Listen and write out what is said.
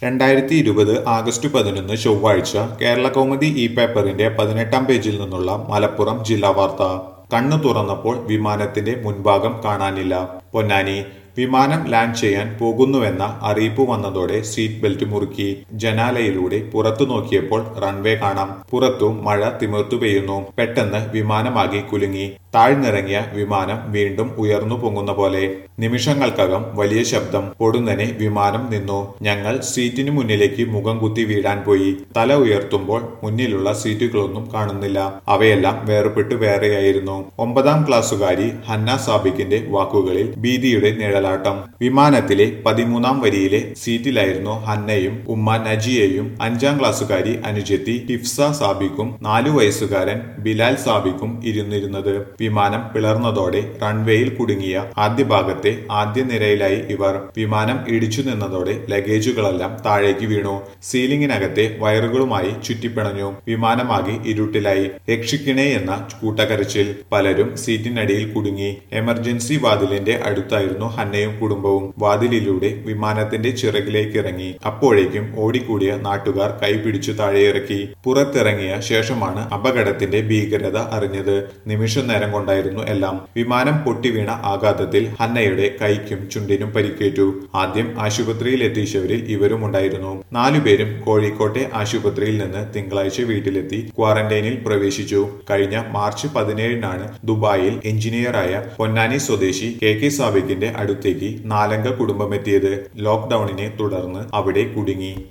രണ്ടായിരത്തി ഇരുപത് ആഗസ്റ്റ് പതിനൊന്ന് ചൊവ്വാഴ്ച കേരള കൗമുദി ഇ പേപ്പറിന്റെ പതിനെട്ടാം പേജിൽ നിന്നുള്ള മലപ്പുറം ജില്ലാ വാർത്ത കണ്ണു തുറന്നപ്പോൾ വിമാനത്തിന്റെ മുൻഭാഗം കാണാനില്ല പൊന്നാനി വിമാനം ലാൻഡ് ചെയ്യാൻ പോകുന്നുവെന്ന അറിയിപ്പ് വന്നതോടെ സീറ്റ് ബെൽറ്റ് മുറുക്കി ജനാലയിലൂടെ പുറത്തു നോക്കിയപ്പോൾ റൺവേ കാണാം പുറത്തും മഴ തിമിർത്തു പെയ്യുന്നു പെട്ടെന്ന് വിമാനമാകെ കുലുങ്ങി താഴ്ന്നിറങ്ങിയ വിമാനം വീണ്ടും ഉയർന്നു പൊങ്ങുന്ന പോലെ നിമിഷങ്ങൾക്കകം വലിയ ശബ്ദം പൊടുന്നനെ വിമാനം നിന്നു ഞങ്ങൾ സീറ്റിനു മുന്നിലേക്ക് മുഖം കുത്തി വീഴാൻ പോയി തല ഉയർത്തുമ്പോൾ മുന്നിലുള്ള സീറ്റുകളൊന്നും കാണുന്നില്ല അവയെല്ലാം വേർപെട്ട് വേറെയായിരുന്നു ഒമ്പതാം ക്ലാസ്സുകാരി ഹന്ന സാബിക്കിന്റെ വാക്കുകളിൽ ഭീതിയുടെ നിഴലാട്ടം വിമാനത്തിലെ പതിമൂന്നാം വരിയിലെ സീറ്റിലായിരുന്നു ഹന്നയും ഉമ്മ നജിയയും അഞ്ചാം ക്ലാസ്സുകാരി അനുജത്തി ഹിഫ്സ സാബിക്കും നാലു വയസ്സുകാരൻ ബിലാൽ സാബിക്കും ഇരുന്നിരുന്നത് വിമാനം പിളർന്നതോടെ റൺവേയിൽ കുടുങ്ങിയ ആദ്യ ഭാഗത്തെ ആദ്യ നിരയിലായി ഇവർ വിമാനം ഇടിച്ചു നിന്നതോടെ ലഗേജുകളെല്ലാം താഴേക്ക് വീണു സീലിംഗിനകത്തെ വയറുകളുമായി ചുറ്റിപ്പിണഞ്ഞു വിമാനമാകെ ഇരുട്ടിലായി രക്ഷിക്കണേ എന്ന കൂട്ടക്കരച്ചിൽ പലരും സീറ്റിനടിയിൽ കുടുങ്ങി എമർജൻസി വാതിലിന്റെ അടുത്തായിരുന്നു ഹന്നയും കുടുംബവും വാതിലിലൂടെ വിമാനത്തിന്റെ ചിറകിലേക്ക് ഇറങ്ങി അപ്പോഴേക്കും ഓടിക്കൂടിയ നാട്ടുകാർ കൈപിടിച്ചു താഴെയിറക്കി പുറത്തിറങ്ങിയ ശേഷമാണ് അപകടത്തിന്റെ ഭീകരത അറിഞ്ഞത് നിമിഷ നേരം കൊണ്ടായിരുന്നു എല്ലാം വിമാനം പൊട്ടിവീണ ആഘാതത്തിൽ ഹന്നയുടെ കൈക്കും ചുണ്ടിനും പരിക്കേറ്റു ആദ്യം ആശുപത്രിയിൽ എത്തിച്ചവരിൽ ഇവരും ഉണ്ടായിരുന്നു നാലുപേരും കോഴിക്കോട്ടെ ആശുപത്രിയിൽ നിന്ന് തിങ്കളാഴ്ച വീട്ടിലെത്തി ക്വാറന്റൈനിൽ പ്രവേശിച്ചു കഴിഞ്ഞ മാർച്ച് പതിനേഴിനാണ് ദുബായിൽ എഞ്ചിനീയറായ പൊന്നാനി സ്വദേശി കെ കെ സാബിക്കിന്റെ അടുത്തേക്ക് നാലംഗ കുടുംബമെത്തിയത് ലോക്ക്ഡൌണിനെ തുടർന്ന് അവിടെ കുടുങ്ങി